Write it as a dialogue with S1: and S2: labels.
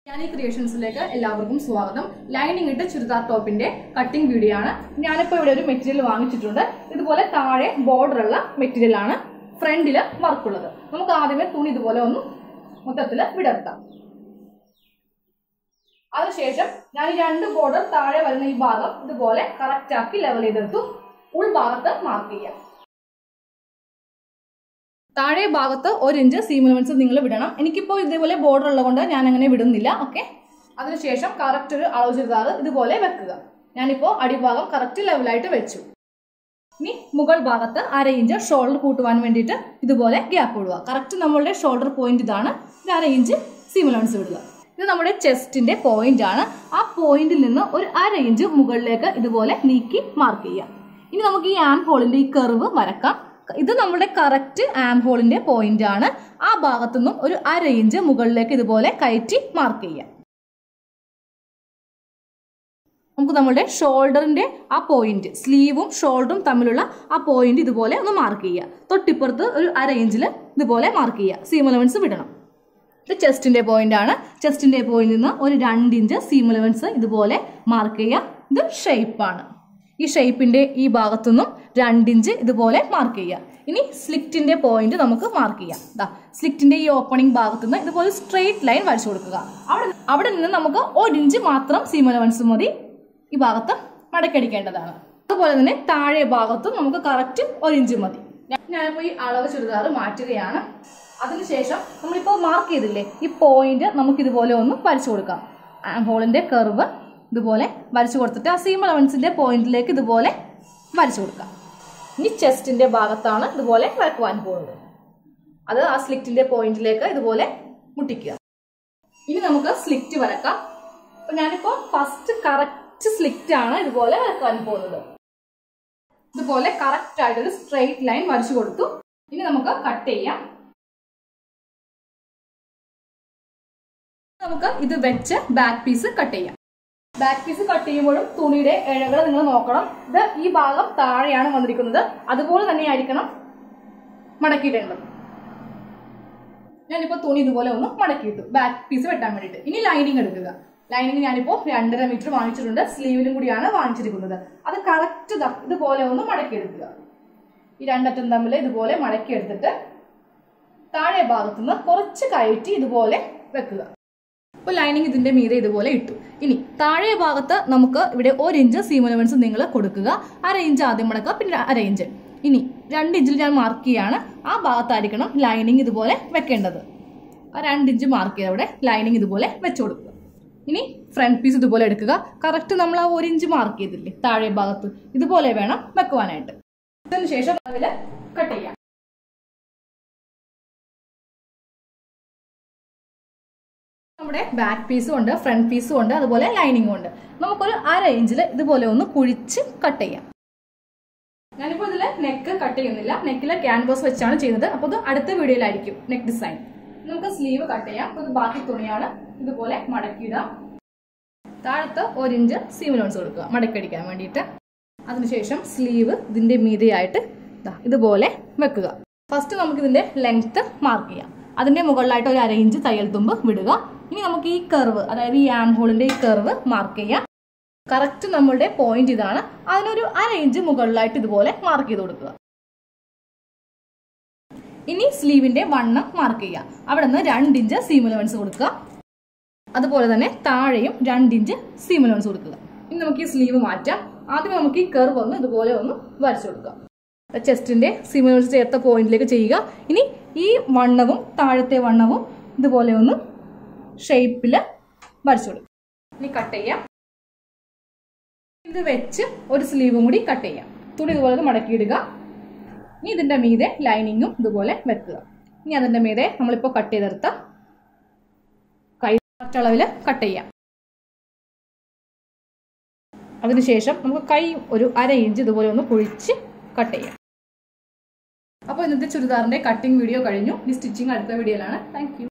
S1: ഞാൻ ഈ ക്രിയേഷൻസിലേക്ക് എല്ലാവർക്കും സ്വാഗതം ലൈനിങ് ഇട്ട് ചുരിദാർ ടോപ്പിന്റെ കട്ടിംഗ് വീഡിയോ ആണ് ഞാനിപ്പോൾ ഇവിടെ ഒരു മെറ്റീരിയൽ വാങ്ങിച്ചിട്ടുണ്ട് ഇതുപോലെ താഴെ ബോർഡർ ഉള്ള മെറ്റീരിയൽ ആണ് ഫ്രണ്ടിൽ വർക്കുള്ളത് നമുക്ക് ആദ്യമേ തുണി ഇതുപോലെ ഒന്ന് മൊത്തത്തിൽ വിടർത്താം അതിനുശേഷം ഞാൻ ഈ രണ്ട് ബോർഡർ താഴെ വരുന്ന ഈ ഭാഗം ഇതുപോലെ കറക്റ്റ് ആക്കി ലെവൽ ചെയ്തെടുത്തു ഉൾഭാഗത്ത് മാർക്ക് ചെയ്യാം താഴെ ഭാഗത്ത് ഒരു ഇഞ്ച് സീം എലമെന്റ്സ് നിങ്ങൾ വിടണം എനിക്കിപ്പോൾ ഇതേപോലെ ബോർഡർ ഉള്ളതുകൊണ്ട് ഞാൻ അങ്ങനെ വിടുന്നില്ല ഓക്കെ അതിനുശേഷം കറക്റ്റ് ഒരു അളവ് ചുരിദാർ ഇതുപോലെ വെക്കുക ഞാനിപ്പോൾ അടിഭാഗം കറക്റ്റ് ലെവലായിട്ട് വെച്ചു ഇനി മുകൾ ഭാഗത്ത് അര ഇഞ്ച് ഷോൾഡർ കൂട്ടുവാൻ വേണ്ടിയിട്ട് ഇതുപോലെ ഗ്യാപ്പ് വിടുക കറക്റ്റ് നമ്മളുടെ ഷോൾഡർ പോയിന്റ് ഇതാണ് ഇത് അര ഇഞ്ച് സീം എലമെന്റ്സ് വിടുക ഇത് നമ്മുടെ ചെസ്റ്റിന്റെ പോയിന്റ് ആണ് ആ പോയിന്റിൽ നിന്ന് ഒരു അര ഇഞ്ച് മുകളിലേക്ക് ഇതുപോലെ നീക്കി മാർക്ക് ചെയ്യാം ഇനി നമുക്ക് ഈ ആം ഹോളിന്റെ ഈ കർവ് വരക്കാം ഇത് നമ്മുടെ കറക്റ്റ് ആം ഹോളിന്റെ പോയിന്റ് ആണ് ആ ഭാഗത്തു നിന്നും ഒരു അര ഇഞ്ച് മുകളിലേക്ക് ഇതുപോലെ കയറ്റി മാർക്ക് ചെയ്യാം നമുക്ക് നമ്മുടെ ഷോൾഡറിന്റെ ആ പോയിന്റ് സ്ലീവും ഷോൾഡറും തമ്മിലുള്ള ആ പോയിന്റ് ഇതുപോലെ ഒന്ന് മാർക്ക് ചെയ്യുക തൊട്ടിപ്പുറത്ത് ഒരു അര ഇഞ്ചിൽ ഇതുപോലെ മാർക്ക് ചെയ്യുക സീം എലവൻസ് വിടണം ഇത് ചെസ്റ്റിന്റെ പോയിന്റ് ആണ് ചെസ്റ്റിന്റെ പോയിന്റിൽ നിന്ന് ഒരു രണ്ട് ഇഞ്ച് സീം എലവൻസ് ഇതുപോലെ മാർക്ക് ചെയ്യുക ഇത് ഷേപ്പാണ് ഈ ഷേപ്പിന്റെ ഈ ഭാഗത്തുനിന്നും രണ്ടിഞ്ച് ഇതുപോലെ മാർക്ക് ചെയ്യുക ഇനി സ്ലിറ്റിന്റെ പോയിന്റ് നമുക്ക് മാർക്ക് ചെയ്യാം ദാ സ്ലിറ്റിന്റെ ഈ ഓപ്പണിംഗ് ഭാഗത്തു നിന്ന് ഇതുപോലെ സ്ട്രെയിറ്റ് ലൈൻ വരച്ചു കൊടുക്കുക അവിടെ അവിടെ നിന്ന് നമുക്ക് ഒരു ഇഞ്ച് മാത്രം സീം എലവൻസ് മതി ഈ ഭാഗത്ത് മടക്കടിക്കേണ്ടതാണ് അതുപോലെ തന്നെ താഴെ ഭാഗത്തും നമുക്ക് കറക്റ്റ് ഒരു ഇഞ്ച് മതി ഞാനിപ്പോൾ ഈ അളവ് ചുരിദാർ മാറ്റുകയാണ് അതിനുശേഷം നമ്മളിപ്പോൾ മാർക്ക് ചെയ്തില്ലേ ഈ പോയിന്റ് നമുക്ക് ഇതുപോലെ ഒന്ന് വരച്ചു കൊടുക്കാം ഹോളിന്റെ കർവ് ഇതുപോലെ വരച്ചു കൊടുത്തിട്ട് ആ സീം അലവൻസിന്റെ പോയിന്റിലേക്ക് ഇതുപോലെ വരച്ചു കൊടുക്കാം ഇനി ചെസ്റ്റിന്റെ ഭാഗത്താണ് ഇതുപോലെ വരക്കുവാൻ പോകുന്നത് അത് ആ സ്ലിറ്റിന്റെ പോയിന്റിലേക്ക് ഇതുപോലെ മുട്ടിക്കുക ഇനി നമുക്ക് സ്ലിറ്റ് വരക്കാം അപ്പൊ ഞാനിപ്പോ ഫസ്റ്റ് കറക്റ്റ് സ്ലിറ്റ് ആണ് ഇതുപോലെ വരക്കാൻ പോകുന്നത് ഇതുപോലെ കറക്റ്റ് ആയിട്ട് ഒരു സ്ട്രെയിറ്റ് ലൈൻ വരച്ചു കൊടുത്തു ഇനി നമുക്ക് കട്ട് ചെയ്യാം നമുക്ക് ഇത് വെച്ച് ബാക്ക് പീസ് കട്ട് ചെയ്യാം ബാക്ക് പീസ് കട്ട് ചെയ്യുമ്പോഴും തുണിയുടെ ഇഴകൾ നിങ്ങൾ നോക്കണം ഇത് ഈ ഭാഗം താഴെയാണ് വന്നിരിക്കുന്നത് അതുപോലെ തന്നെ ആയിരിക്കണം മടക്കിയിടേണ്ടത് ഞാനിപ്പോൾ തുണി ഇതുപോലെ ഒന്ന് മടക്കിയിട്ടു ബാക്ക് പീസ് വെട്ടാൻ വേണ്ടിയിട്ട് ഇനി ലൈനിങ് എടുക്കുക ലൈനിങ് ഞാനിപ്പോൾ രണ്ടര മീറ്റർ വാങ്ങിച്ചിട്ടുണ്ട് സ്ലീവിലും കൂടിയാണ് വാങ്ങിച്ചിരിക്കുന്നത് അത് കറക്റ്റ് ഇതുപോലെ ഒന്ന് മടക്കിയെടുക്കുക ഈ രണ്ടറ്റം തമ്മിൽ ഇതുപോലെ മടക്കിയെടുത്തിട്ട് താഴെ ഭാഗത്തുനിന്ന് കുറച്ച് കയറ്റി ഇതുപോലെ വെക്കുക ഇപ്പോൾ ലൈനിങ് ഇതിന്റെ മീതെ ഇതുപോലെ ഇട്ടു ഇനി താഴെ ഭാഗത്ത് നമുക്ക് ഇവിടെ ഒരു ഇഞ്ച് സീം എലവൻസ് നിങ്ങൾ കൊടുക്കുക അര ഇഞ്ച് ആദ്യം മടക്കുക പിന്നെ അര ഇഞ്ച് ഇനി രണ്ട് ഇഞ്ചിൽ ഞാൻ മാർക്ക് ചെയ്യാണ് ആ ഭാഗത്തായിരിക്കണം ലൈനിങ് ഇതുപോലെ വെക്കേണ്ടത് ആ രണ്ട് ഇഞ്ച് മാർക്ക് ചെയ്ത് അവിടെ ലൈനിങ് ഇതുപോലെ വെച്ചു കൊടുക്കുക ഇനി ഫ്രണ്ട് പീസ് ഇതുപോലെ എടുക്കുക കറക്റ്റ് നമ്മൾ ആ ഒരു ഇഞ്ച് മാർക്ക് ചെയ്തില്ലേ താഴെ ഭാഗത്ത് ഇതുപോലെ വേണം വെക്കുവാനായിട്ട് അതിന് ശേഷം അതിൽ കട്ട് ചെയ്യാം നമ്മുടെ ബാക്ക് പീസും ഉണ്ട് ഫ്രണ്ട് പീസും ഉണ്ട് അതുപോലെ ലൈനിങ്ങും ഉണ്ട് നമുക്കൊരു അര ഇഞ്ചിൽ ഇതുപോലെ ഒന്ന് കുഴിച്ച് കട്ട് ചെയ്യാം ഞാനിപ്പോൾ ഇതിൽ നെക്ക് കട്ട് ചെയ്യുന്നില്ല നെക്കിലെ ക്യാൻവാസ് വെച്ചാണ് ചെയ്യുന്നത് അപ്പോൾ ഇത് അടുത്ത വീഡിയോയിലായിരിക്കും നെക്ക് ഡിസൈൻ നമുക്ക് സ്ലീവ് കട്ട് ചെയ്യാം അപ്പോൾ ഇത് ബാക്കി തുണിയാണ് ഇതുപോലെ മടക്കിയിടാം താഴത്ത് ഒരു ഇഞ്ച് സീം ലോൺസ് കൊടുക്കുക മടക്കടിക്കാൻ വേണ്ടിയിട്ട് അതിനുശേഷം സ്ലീവ് ഇതിന്റെ മീതെയായിട്ട് ഇതുപോലെ വെക്കുക ഫസ്റ്റ് നമുക്ക് ഇതിന്റെ ലെങ്ത് മാർക്ക് ചെയ്യാം അതിന്റെ മുകളിലായിട്ട് ഒരു അര ഇഞ്ച് തയ്യൽ തുമ്പ് വിടുക ഇനി നമുക്ക് ഈ കർവ് അതായത് ഈ ആം ഹോളിന്റെ ഈ കർവ് മാർക്ക് ചെയ്യാം കറക്റ്റ് നമ്മളുടെ പോയിന്റ് ഇതാണ് അതിനൊരു അര ഇഞ്ച് മുകളിലായിട്ട് ഇതുപോലെ മാർക്ക് ചെയ്ത് കൊടുക്കുക ഇനി സ്ലീവിന്റെ വണ്ണം മാർക്ക് ചെയ്യുക അവിടെ നിന്ന് രണ്ട് ഇഞ്ച് സീം എലവൻസ് കൊടുക്കുക അതുപോലെ തന്നെ താഴെയും രണ്ട് ഇഞ്ച് സീം എലവൻസ് കൊടുക്കുക ഇനി നമുക്ക് ഈ സ്ലീവ് മാറ്റാം ആദ്യം നമുക്ക് ഈ കർവ് ഒന്ന് ഇതുപോലെ ഒന്ന് വരച്ചു കൊടുക്കുക ചെസ്റ്റിന്റെ സീം എലവൻസ് ചേർത്ത പോയിന്റിലേക്ക് ചെയ്യുക ഇനി ഈ വണ്ണവും താഴത്തെ വണ്ണവും ഇതുപോലെ ഒന്ന് ഷേപ്പിൽ വരച്ചു കൊടുക്കുക ഇനി കട്ട് ചെയ്യാം ഇത് വെച്ച് ഒരു സ്ലീവും കൂടി കട്ട് ചെയ്യാം തുണി ഇതുപോലെ മടക്കിയിടുക ഇനി ഇതിന്റെ മീതെ ലൈനിങ്ങും ഇതുപോലെ വെക്കുക ഇനി അതിന്റെ മീതെ നമ്മളിപ്പോൾ കട്ട് ചെയ്തെടുത്ത കൈ അളവിൽ കട്ട് ചെയ്യാം അതിനുശേഷം നമുക്ക് കൈ ഒരു അര ഇഞ്ച് ഇതുപോലെ ഒന്ന് കുഴിച്ച് കട്ട് ചെയ്യാം അപ്പോൾ ഇന്നത്തെ ചുരിദാറിന്റെ കട്ടിംഗ് വീഡിയോ കഴിഞ്ഞു ഈ സ്റ്റിച്ചിങ് അടുത്ത വീഡിയോയിലാണ് താങ്ക്